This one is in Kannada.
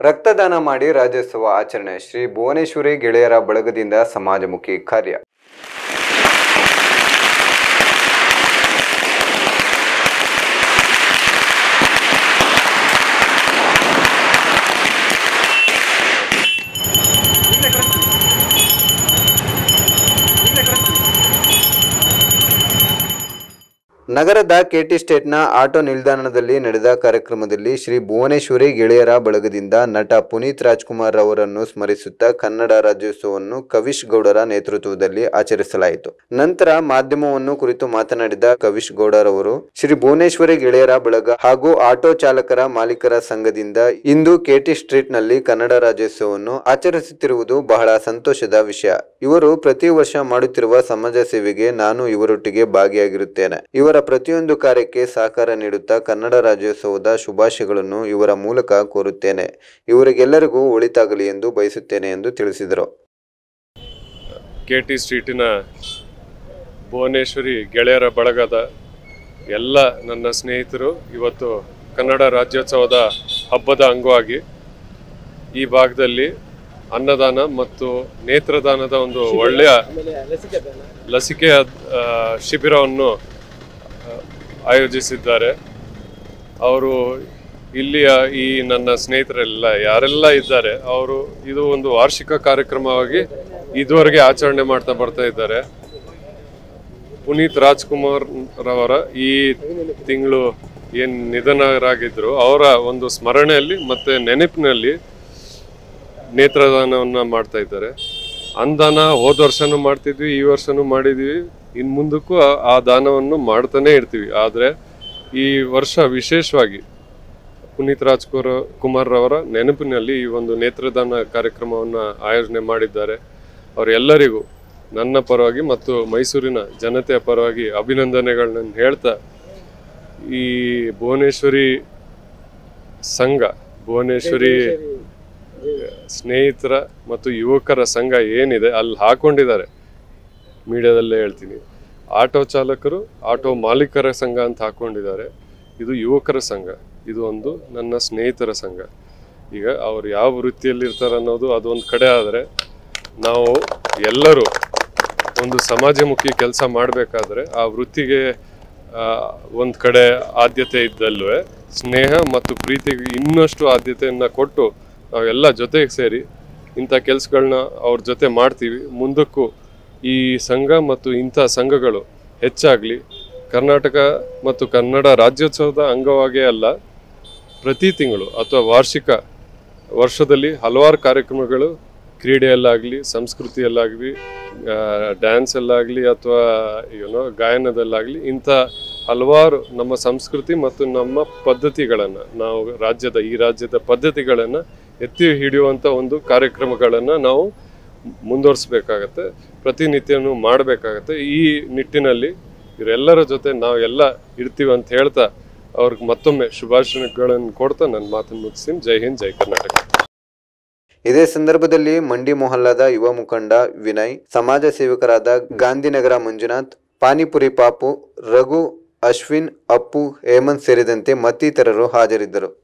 ರಕ್ತದಾನ ಮಾಡಿ ರಾಜ್ಯೋತ್ಸವ ಆಚರಣೆ ಶ್ರೀ ಭುವನೇಶ್ವರಿ ಗೆಳೆಯರ ಬಳಗದಿಂದ ಸಮಾಜಮುಖಿ ಕಾರ್ಯ ನಗರದ ಕೆಟಿ ಸ್ಟೇಟ್ನ ಆಟೋ ನಿಲ್ದಾಣದಲ್ಲಿ ನಡೆದ ಕಾರ್ಯಕ್ರಮದಲ್ಲಿ ಶ್ರೀ ಭುವನೇಶ್ವರಿ ಗೆಳೆಯರ ಬಳಗದಿಂದ ನಟ ಪುನೀತ್ ರಾಜ್ಕುಮಾರ್ ಅವರನ್ನು ಸ್ಮರಿಸುತ್ತಾ ಕನ್ನಡ ರಾಜ್ಯೋತ್ಸವವನ್ನು ಕವಿಶ್ ಗೌಡರ ನೇತೃತ್ವದಲ್ಲಿ ಆಚರಿಸಲಾಯಿತು ನಂತರ ಮಾಧ್ಯಮವನ್ನು ಕುರಿತು ಮಾತನಾಡಿದ ಕವಿಶ್ ಗೌಡರವರು ಶ್ರೀ ಭುವನೇಶ್ವರಿ ಗೆಳೆಯರ ಬಳಗ ಹಾಗೂ ಆಟೋ ಚಾಲಕರ ಮಾಲೀಕರ ಸಂಘದಿಂದ ಇಂದು ಕೆಟಿ ಸ್ಟ್ರೀಟ್ ನಲ್ಲಿ ಕನ್ನಡ ರಾಜ್ಯೋತ್ಸವವನ್ನು ಆಚರಿಸುತ್ತಿರುವುದು ಬಹಳ ಸಂತೋಷದ ವಿಷಯ ಇವರು ಪ್ರತಿ ವರ್ಷ ಮಾಡುತ್ತಿರುವ ಸಮಾಜ ಸೇವೆಗೆ ನಾನು ಇವರೊಟ್ಟಿಗೆ ಭಾಗಿಯಾಗಿರುತ್ತೇನೆ ಇವರ ಪ್ರತಿಯೊಂದು ಕಾರ್ಯಕ್ಕೆ ಸಹಕಾರ ನೀಡುತ್ತಾ ಕನ್ನಡ ರಾಜ್ಯೋತ್ಸವದ ಶುಭಾಶಯಗಳನ್ನು ಇವರ ಮೂಲಕ ಕೋರುತ್ತೇನೆ ಇವರಿಗೆಲ್ಲರಿಗೂ ಒಳಿತಾಗಲಿ ಎಂದು ಬಯಸುತ್ತೇನೆ ಎಂದು ತಿಳಿಸಿದರು ಕೆ ಟಿ ಸ್ಟ್ರೀಟಿನ ಭುವನೇಶ್ವರಿ ಗೆಳೆಯರ ಬಳಗದ ಎಲ್ಲ ನನ್ನ ಸ್ನೇಹಿತರು ಇವತ್ತು ಕನ್ನಡ ರಾಜ್ಯೋತ್ಸವದ ಹಬ್ಬದ ಅಂಗವಾಗಿ ಈ ಭಾಗದಲ್ಲಿ ಅನ್ನದಾನ ಮತ್ತು ನೇತ್ರದಾನದ ಒಂದು ಒಳ್ಳೆಯ ಲಸಿಕೆಯ ಆ, ಶಿಬಿರವನ್ನು ಆ, ಆಯೋಜಿಸಿದ್ದಾರೆ ಅವರು ಇಲ್ಲಿಯ ಈ ನನ್ನ ಸ್ನೇಹಿತರೆಲ್ಲ ಯಾರೆಲ್ಲ ಇದ್ದಾರೆ ಅವರು ಇದು ಒಂದು ವಾರ್ಷಿಕ ಕಾರ್ಯಕ್ರಮವಾಗಿ ಇದುವರೆಗೆ ಆಚರಣೆ ಮಾಡ್ತಾ ಬರ್ತಾ ಇದ್ದಾರೆ ಪುನೀತ್ ರಾಜ್ಕುಮಾರ್ ರವರ ಈ ತಿಂಗಳು ಏನು ನಿಧನರಾಗಿದ್ರು ಅವರ ಒಂದು ಸ್ಮರಣೆಯಲ್ಲಿ ಮತ್ತೆ ನೆನಪಿನಲ್ಲಿ ನೇತ್ರದಾನವನ್ನ ಮಾಡ್ತಾ ಇದ್ದಾರೆ ಅನ್ದಾನ ಹೋದ ವರ್ಷನೂ ಮಾಡ್ತಿದ್ವಿ ಈ ವರ್ಷನೂ ಮಾಡಿದ್ವಿ ಇನ್ ಮುಂದಕ್ಕೂ ಆ- ಆ ದಾನವನ್ನು ಮಾಡ್ತಾನೆ ಇರ್ತೀವಿ ಆದರೆ ಈ ವರ್ಷ ವಿಶೇಷವಾಗಿ ಪುನೀತ್ ರಾಜ್ಕುಮಾರ್ ಕುಮಾರ್ ರವರ ನೆನಪಿನಲ್ಲಿ ಈ ಒಂದು ನೇತ್ರದಾನ ಕಾರ್ಯಕ್ರಮವನ್ನು ಆಯೋಜನೆ ಮಾಡಿದ್ದಾರೆ ಅವರೆಲ್ಲರಿಗೂ ನನ್ನ ಪರವಾಗಿ ಮತ್ತು ಮೈಸೂರಿನ ಜನತೆಯ ಪರವಾಗಿ ಅಭಿನಂದನೆಗಳನ್ನ ಹೇಳ್ತಾ ಈ ಭುವನೇಶ್ವರಿ ಸಂಘ ಭುವನೇಶ್ವರಿ ಸ್ನೇಹಿತರ ಮತ್ತು ಯುವಕರ ಸಂಘ ಏನಿದೆ ಅಲ್ಲಿ ಹಾಕೊಂಡಿದ್ದಾರೆ ಮೀಡಿಯಾದಲ್ಲೇ ಹೇಳ್ತೀನಿ ಆಟೋ ಚಾಲಕರು ಆಟೋ ಮಾಲೀಕರ ಸಂಘ ಅಂತ ಹಾಕೊಂಡಿದ್ದಾರೆ ಇದು ಯುವಕರ ಸಂಘ ಇದು ಒಂದು ನನ್ನ ಸ್ನೇಹಿತರ ಸಂಘ ಈಗ ಅವ್ರು ಯಾವ ವೃತ್ತಿಯಲ್ಲಿ ಇರ್ತಾರೆ ಅನ್ನೋದು ಅದೊಂದು ಕಡೆ ಆದರೆ ನಾವು ಎಲ್ಲರೂ ಒಂದು ಸಮಾಜಮುಖಿ ಕೆಲಸ ಮಾಡಬೇಕಾದ್ರೆ ಆ ವೃತ್ತಿಗೆ ಒಂದು ಕಡೆ ಆದ್ಯತೆ ಇದ್ದಲ್ಲೂ ಸ್ನೇಹ ಮತ್ತು ಪ್ರೀತಿಗೆ ಇನ್ನಷ್ಟು ಆದ್ಯತೆಯನ್ನು ಕೊಟ್ಟು ನಾವೆಲ್ಲ ಜೊತೆಗೆ ಸೇರಿ ಇಂಥ ಕೆಲಸಗಳನ್ನ ಅವ್ರ ಜೊತೆ ಮಾಡ್ತೀವಿ ಮುಂದಕ್ಕೂ ಈ ಸಂಘ ಮತ್ತು ಇಂಥ ಸಂಘಗಳು ಹೆಚ್ಚಾಗಲಿ ಕರ್ನಾಟಕ ಮತ್ತು ಕನ್ನಡ ರಾಜ್ಯೋತ್ಸವದ ಅಂಗವಾಗೇ ಅಲ್ಲ ಪ್ರತಿ ತಿಂಗಳು ಅಥವಾ ವಾರ್ಷಿಕ ವರ್ಷದಲ್ಲಿ ಹಲವಾರು ಕಾರ್ಯಕ್ರಮಗಳು ಕ್ರೀಡೆಯಲ್ಲಾಗಲಿ ಸಂಸ್ಕೃತಿಯಲ್ಲಾಗಲಿ ಡ್ಯಾನ್ಸಲ್ಲಾಗಲಿ ಅಥವಾ ಏನೋ ಗಾಯನದಲ್ಲಾಗಲಿ ಇಂಥ ಹಲವಾರು ನಮ್ಮ ಸಂಸ್ಕೃತಿ ಮತ್ತು ನಮ್ಮ ಪದ್ಧತಿಗಳನ್ನು ನಾವು ರಾಜ್ಯದ ಈ ರಾಜ್ಯದ ಪದ್ಧತಿಗಳನ್ನು ಎತ್ತಿ ಹಿಡಿಯುವಂಥ ಒಂದು ಕಾರ್ಯಕ್ರಮಗಳನ್ನು ನಾವು ಮುಂದುವರಿಸ್ಬೇಕಾಗತ್ತೆ ಪ್ರತಿನಿತ್ಯನೂ ಮಾಡಬೇಕಾಗತ್ತೆ ಈ ನಿಟ್ಟಿನಲ್ಲಿ ಇವರೆಲ್ಲರ ಜೊತೆ ನಾವು ಎಲ್ಲ ಇರ್ತೀವಿ ಅಂತ ಹೇಳ್ತಾ ಅವ್ರಿಗೆ ಮತ್ತೊಮ್ಮೆ ಶುಭಾಶಯಗಳನ್ನು ಕೊಡ್ತಾ ನನ್ನ ಮಾತನ್ನು ಮುಗಿಸ್ತೀನಿ ಜೈ ಹಿಂದ್ ಜೈ ಕರ್ನಾಟಕ ಇದೇ ಸಂದರ್ಭದಲ್ಲಿ ಮಂಡಿ ಮೊಹಲ್ಲಾದ ಯುವ ಮುಖಂಡ ವಿನಯ್ ಸಮಾಜ ಸೇವಕರಾದ ಗಾಂಧಿನಗರ ಮಂಜುನಾಥ್ ಪಾನಿಪುರಿ ಪಾಪು ರಘು ಅಶ್ವಿನ್ ಅಪ್ಪು ಹೇಮಂತ್ ಸೇರಿದಂತೆ ಮತ್ತಿತರರು ಹಾಜರಿದ್ದರು